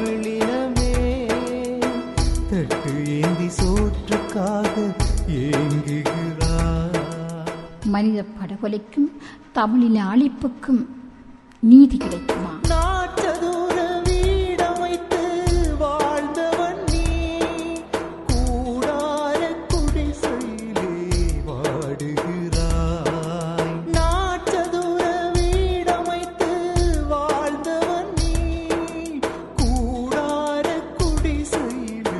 தமிழினமே தட்டு ஏந்தி சோற்றுக்காக ஏங்குகிறார் மனித படுகொலைக்கும் தமிழின அழிப்புக்கும் நீதி கிடைக்குமா நாட்டதூர வீடமைத்து வாழ்ந்தவன் நீ கூடார குடிசையிலே வாடுகிறாய் நாட்டதூர வீடமைத்து வாழ்ந்தவன் நீ கூடார குடிசையிலே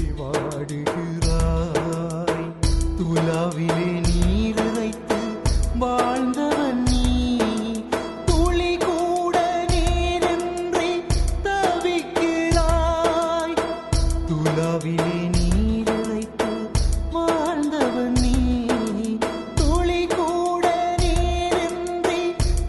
வாடுகிறாய் துலாவிலே நீர் இறைத்து வாழ்ந்தவன் நீ துளி கூட நீரின்றி தவிக்கிறாய் துலாவிலே நீர் இறைத்து வாழ்ந்தவன் நீ துளி கூட நீரின்றி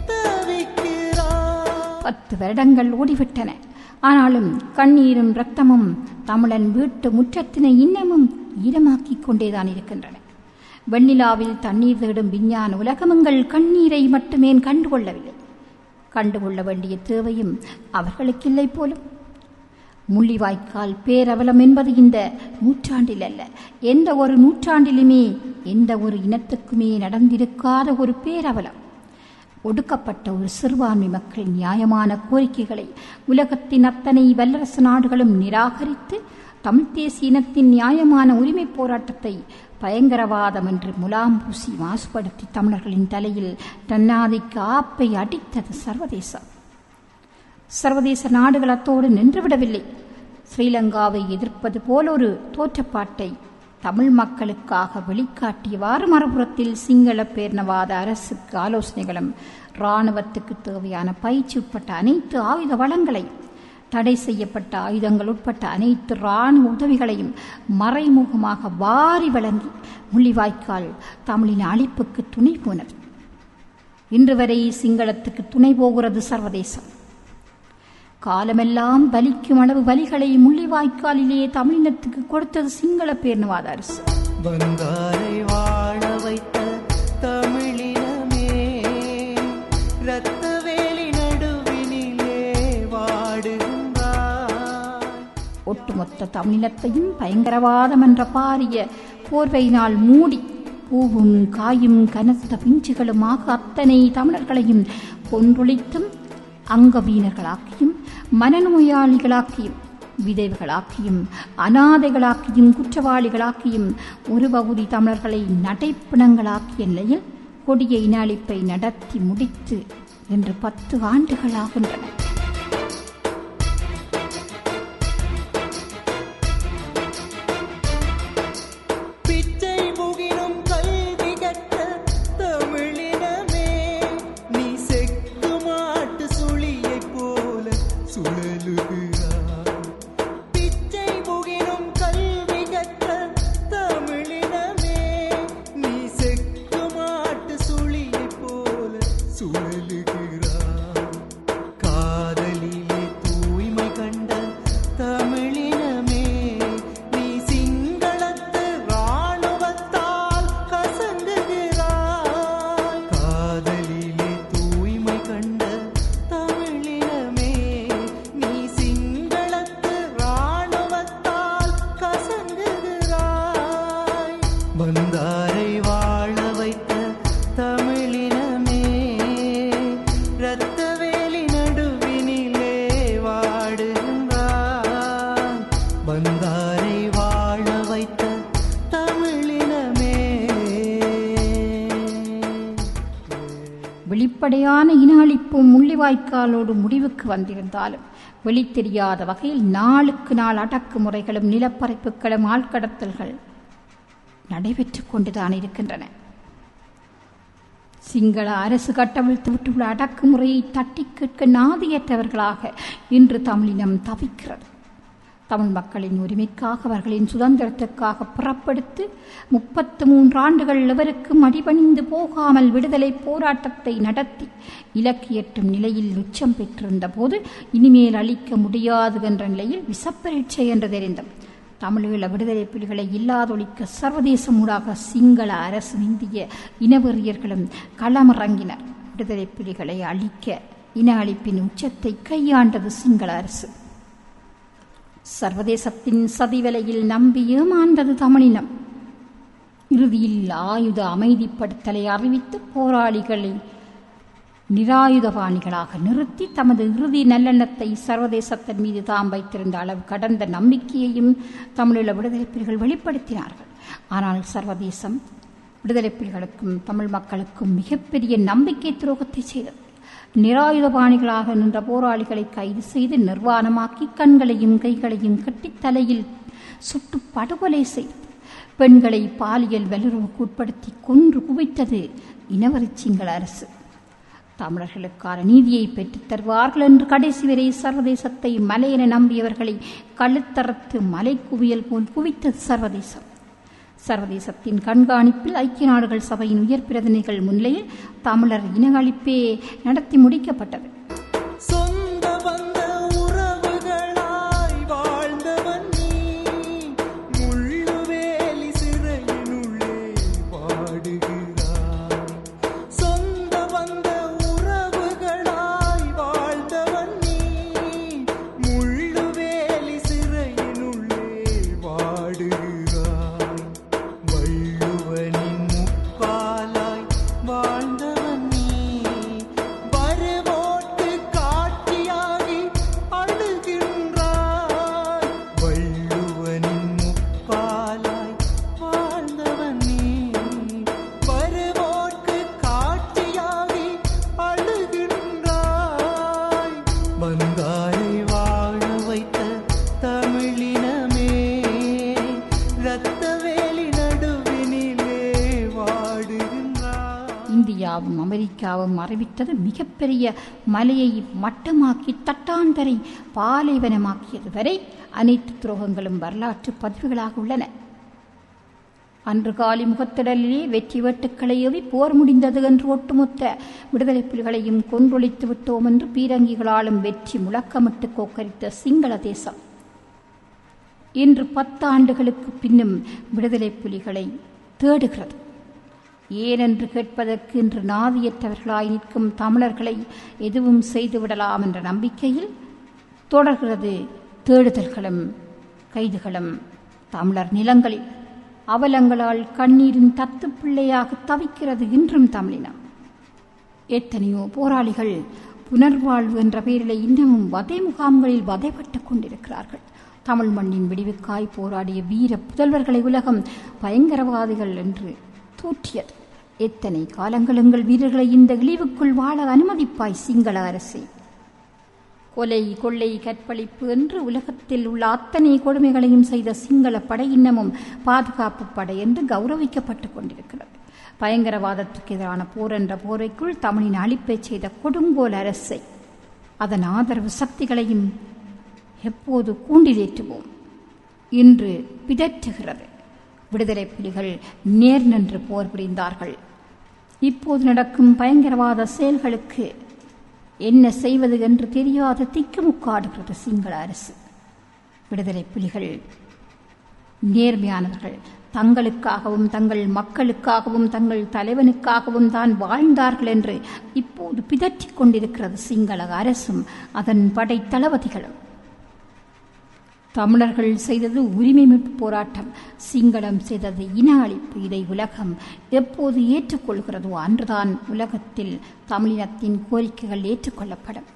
தவிக்கிறாய் பத்து வருடங்கள் ஓடிவிட்டன ஆனாலும் கண்ணீரும் இரத்தமும் தமிழன் வீட்டு முற்றத்தினை இன்னமும் ஈரமாக்கிக் கொண்டேதான் இருக்கின்றன வெண்ணிலாவில் தண்ணீர் தேடும் விஞ்ஞான உலகமங்கள் கண்ணீரை மட்டுமே கண்டுகொள்ளவில்லை கண்டுகொள்ள வேண்டிய தேவையும் அவர்களுக்கில்லை போலும் முள்ளிவாய்க்கால் பேரவலம் என்பது இந்த நூற்றாண்டில் அல்ல எந்த ஒரு நூற்றாண்டிலுமே எந்த ஒரு இனத்துக்குமே நடந்திருக்காத ஒரு பேரவலம் ஒடுக்கப்பட்ட ஒரு சிறுபான்மை மக்களின் நியாயமான கோரிக்கைகளை உலகத்தின் அத்தனை வல்லரசு நாடுகளும் நிராகரித்து தமிழ்த் தேசிய இனத்தின் நியாயமான உரிமைப் போராட்டத்தை பயங்கரவாதம் என்று முலாம் பூசி மாசுபடுத்தி தமிழர்களின் தலையில் தன்னாதிக்க ஆப்பை அடித்தது சர்வதேசம் சர்வதேச நாடுகள் அத்தோடு நின்றுவிடவில்லை ஸ்ரீலங்காவை எதிர்ப்பது போல ஒரு தோற்றப்பாட்டை தமிழ் மக்களுக்காக வெளிக்காட்டியவாறு மறுபுறத்தில் சிங்கள பேர்ணவாத அரசுக்கு ஆலோசனைகளும் இராணுவத்துக்கு தேவையான பயிற்சி உட்பட்ட அனைத்து ஆயுத வளங்களையும் தடை செய்யப்பட்ட ஆயுதங்கள் உட்பட்ட அனைத்து இராணுவ உதவிகளையும் மறைமுகமாக வாரி வழங்கி முள்ளிவாய்க்கால் தமிழின் அழிப்புக்கு துணை போனது இன்று வரை சிங்களத்துக்கு துணை போகிறது சர்வதேசம் காலமெல்லாம் வலிக்கும் அளவு வலிகளை முள்ளிவாய்க்காலிலே தமிழினத்துக்கு கொடுத்தது சிங்கள பேர்ணவாத அரசு வந்தாரை வாழ வைத்த தமிழினமே இரத்த வேலி நடுவினிலே வாடுகின்றாய் ஒட்டுமொத்த தமிழினத்தையும் பயங்கரவாதம் என்ற பாரிய போர்வையினால் மூடி பூவும் காயும் கனத்த பிஞ்சுகளுமாக அத்தனை தமிழர்களையும் கொன்றொழித்தும் அங்கவீனர்களாக்கியும் மனநோயாளிகளாக்கியும் விதைவுகளாக்கியும் அனாதைகளாக்கியும் குற்றவாளிகளாக்கியும் ஒரு பகுதி தமிழர்களை நடைப்பிணங்களாக்கிய நிலையில் கொடிய இன அழிப்பை நடத்தி முடித்து என்று பத்து ஆண்டுகளாகின்றன பிச்சை முகிலும் கல்வி கற்ற தமிழினமே நீ செக்கு மாட்டு சுழியைப் போல சுழலுகிறாய் பிச்சை முகிலும் கல்வி கற்ற தமிழினமே நீ செக்கு மாட்டு சுழியைப் போல சுழலுகிறாய் காதலிலே தூய்மை கண்ட தமிழினமே நீ சிங்களத்து ராணுவத்தால் கசங்குகிறாய் காதலிலே தூய்மை கண்ட தமிழினமே நீ சிங்களத்து ராணுவத்தால் கசங்குகிறாய் வந்தாரை வாழ வைத்த தமிழினமே இரத்த வேலி நடுவினிலே வாடுகின்றாய் வந்தாரை வாழ வைத்த தமிழினமே வெளிப்படையான இன அழிப்பும் முள்ளிவாய்க்காலோடு முடிவுக்கு வந்திருந்தாலும் வெளித்தெரியாத வகையில் நாளுக்கு நாள் அடக்குமுறைகளும் நிலப்பரப்புகளும் ஆழ்கடத்தல்கள் நடைபெற்றுக் கொண்டுதான் இருக்கின்றன சிங்கள அரசு கட்டவிழ்த்து விட்டுள்ள அடக்குமுறையை தட்டி கேட்க நாதியற்றவர்களாக இன்று தமிழினம் தவிக்கிறது தமிழ் மக்களின் உரிமைக்காக அவர்களின் சுதந்திரத்துக்காக புறப்படுத்து முப்பத்து மூன்று ஆண்டுகள் எவருக்கும் அடிபணிந்து போகாமல் விடுதலை போராட்டத்தை நடத்தி இலக்கியற்றும் நிலையில் உச்சம் பெற்றிருந்த போது இனிமேல் அளிக்க முடியாது என்ற நிலையில் விசப்பரீட்சை என்று தெரிந்தோம் தமிழீழ விடுதலை புலிகளை இல்லாதொழிக்க சர்வதேசம் ஊடாக சிங்கள அரசும் இந்திய இனவெறியர்களும் களமிறங்கினர் விடுதலை புலிகளை அழிக்க இன அழிப்பின் உச்சத்தை கையாண்டது சிங்கள அரசு சர்வதேசத்தின் சதிவலையில் நம்பி ஏமாந்தது தமிழினம் இறுதியில் ஆயுத அமைதிப்படுத்தலை அறிவித்து போராளிகளை நிராயுதபாணிகளாக நிறுத்தி தமது இறுதி நல்லெண்ணத்தை சர்வதேசத்தின் மீது தாம் வைத்திருந்த அளவு கடந்த நம்பிக்கையையும் தமிழீழ விடுதலை புலிகள் வெளிப்படுத்தினார்கள் ஆனால் சர்வதேசம் விடுதலை புலிகளுக்கும் தமிழ் மக்களுக்கும் மிகப்பெரிய நம்பிக்கை துரோகத்தை செய்தது நிராயுதபாணிகளாக நின்ற போராளிகளை கைது செய்து நிர்வாணமாக்கி கண்களையும் கைகளையும் கட்டி தலையில் சுட்டு படுகொலை செய்தது பெண்களை பாலியல் வல்லுறவுக்கு உட்படுத்தி கொன்று குவித்தது இனவரி சிங்கள அரசு தமிழர்களுக்கான நீதியை பெற்றுத் தருவார்கள் என்று கடைசி வரை சர்வதேசத்தை மலையென நம்பியவர்களை கழுத்தறுத்து மலை குவியல் போல் குவித்தது சர்வதேசம் சர்வதேசத்தின் கண்காணிப்பில் ஐக்கிய நாடுகள் சபையின் உயர் பிரதிநிதிகள் முன்னிலையில் தமிழர் இன அழிப்பே நடத்தி முடிக்கப்பட்டது சொந்த பந்த உறவுகளாய் வாழ்ந்தவன் நீ முள்ளுவேலி சிறையினுள்ளே வாடுகிறாய் சொந்த பந்த உறவுகளாய் வாழ்ந்தவன் நீ முள்ளுவேலி சிறையினுள்ளே வாடுகிறாய் வள்ளுவனின் முப்பாலாய் வாழ்ந்தவன் நீ வருவோட்டு காட்சியாகி அழுகின்றாய் வள்ளுவனின் முப்பாலாய் வாழ்ந்தவன் நீ வருவோட்டு காட்சியாகி அழுகின்றாய் வந்தாரை வாழ வைத்த தமிழினமே இரத்த வேலி நடுவினிலே வாடுகின்றாய் இந்தியாவும் அமெரிக்காவும் அறிவித்தது மிகப்பெரிய மலையை மட்டமாக்கி தட்டாந்தரை பாலைவனமாக்கியது வரை அனைத்து துரோகங்களும் வரலாற்று பதிவுகளாக உள்ளன அன்று காலி முகத்திடலிலே வெற்றி வேட்டுக்களை ஏவி போர் முடிந்தது என்று ஒட்டுமொத்த விடுதலை புலிகளையும் கொன்றொழித்து விட்டோம் என்று பீரங்கிகளாலும் வெற்றி முழக்கமிட்டு கோக்கரித்த சிங்கள தேசம் இன்று பத்து ஆண்டுகளுக்கு பின்னும் விடுதலை புலிகளை தேடுகிறது ஏனென்று கேட்பதற்கு இன்று நாதியற்றவர்களாய் நிற்கும் தமிழர்களை எதுவும் செய்துவிடலாம் என்ற நம்பிக்கையில் தொடர்கிறது தேடுதல்களும் கைதுகளும் தமிழர் நிலங்களில் அவலங்களால் கண்ணீரின் தத்து பிள்ளையாக தவிக்கிறது இன்றும் தமிழினம் எத்தனையோ போராளிகள் புனர்வாழ்வு என்ற பெயரில் இன்னமும் வதை முகாம்களில் வதைப்பட்டுக் கொண்டிருக்கிறார்கள் தமிழ் மண்ணின் விடிவுக்காய் போராடிய வீர புதல்வர்களை உலகம் பயங்கரவாதிகள் என்று தூற்றியது எத்தனை காலங்கள் எங்கள் வீரர்களை இந்த இழிவுக்குள் வாழ அனுமதிப்பாய் சிங்கள அரசே கொலை கொள்ளை கற்பழிப்பு என்று உலகத்தில் உள்ள அத்தனை கொடுமைகளையும் செய்த சிங்கள படை இன்னமும் பாதுகாப்பு படை என்று கௌரவிக்கப்பட்டுக் கொண்டிருக்கிறது பயங்கரவாதத்துக்கு எதிரான போர் என்ற போரைக்குள் தமிழின் அழிப்பை செய்த கொடுங்கோல் அரசை அதன் ஆதரவு சக்திகளையும் எப்போது கூண்டிலேற்றுவோம் இன்று பிதற்றுகிறது விடுதலை புலிகள் நேர் நின்று போர் புரிந்தார்கள் இப்போது நடக்கும் பயங்கரவாத செயல்களுக்கு என்ன செய்வது என்று தெரியாத திக்குமுக்காடுகிறது சிங்கள அரசு விடுதலை புலிகள் நேர்மையானவர்கள் தங்களுக்காகவும் தங்கள் மக்களுக்காகவும் தங்கள் தலைவனுக்காகவும் தான் வாழ்ந்தார்கள் என்று இப்போது பிதற்றிக் கொண்டிருக்கிறது சிங்கள அரசும் அதன் படை தளபதிகளும் தமிழர்கள் செய்தது உரிமை மீட்பு போராட்டம் சிங்களம் செய்தது இன அழிப்பு இதை உலகம் எப்போது ஏற்றுக்கொள்கிறதோ அன்றுதான் உலகத்தில் தமிழினத்தின் கோரிக்கைகள் ஏற்றுக்கொள்ளப்படும்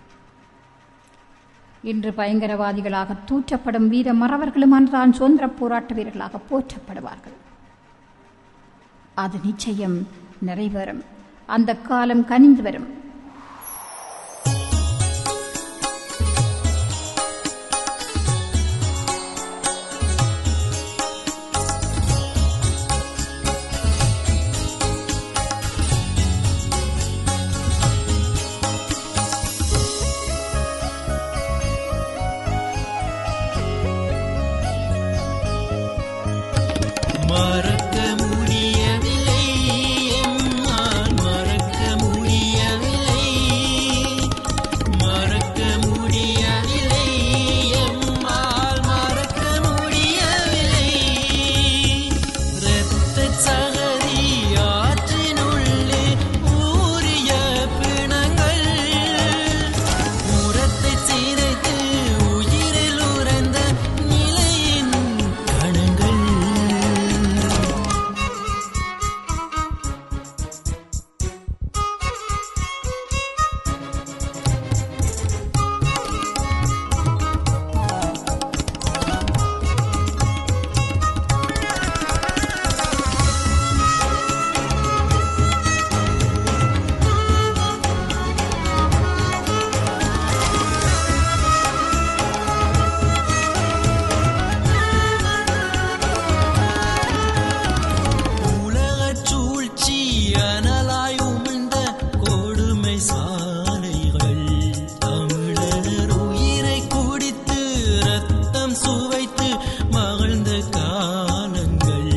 இன்று பயங்கரவாதிகளாக தூற்றப்படும் வீர மறவர்களும் அன்றுதான் சுதந்திர போராட்ட வீரர்களாக போற்றப்படுவார்கள் அது நிச்சயம் நிறைவேறும் அந்த காலம் கனிந்து வரும் மறக்க முடியவில்லை எம்மால் மறக்க முடியவில்லை மறக்க முடியவில்லை எம்மால் மறக்க முடியவில்லை இரத்த சகதி ஆற்றினுள்ளே ஊறிய பிணங்கள் உரத்தை சிதைத்து உயிரில் உறைந்த அமுதம் சுவைத்து மகிழ்ந்த காலங்கள்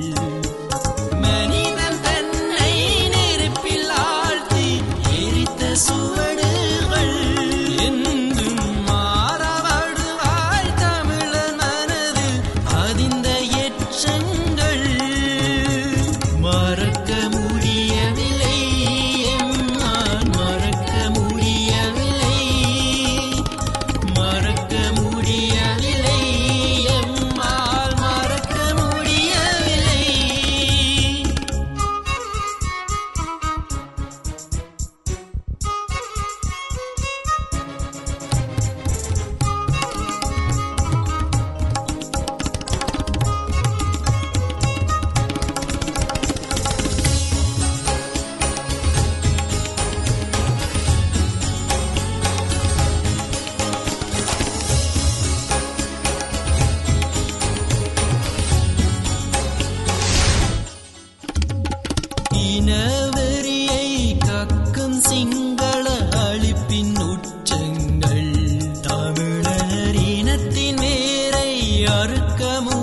மனிதன் தன்னை நெருப்பில் ஆழ்த்தி எரித்த சுவடுகள் என்றும் மாறவடுவாய் தமிழன் மனது அதிந்த எச்சங்கள் மறக்க முடியவில்லை எம்மால் மறக்க முடியவில்லை மறக்க முடியவில்லை எம்மால் மறக்க முடியவில்லை இனவெறியை கக்கும் சிங்கள அழிப்பின் உச்சங்கள் தமிழர் இனத்தின் வேரை அறுக்க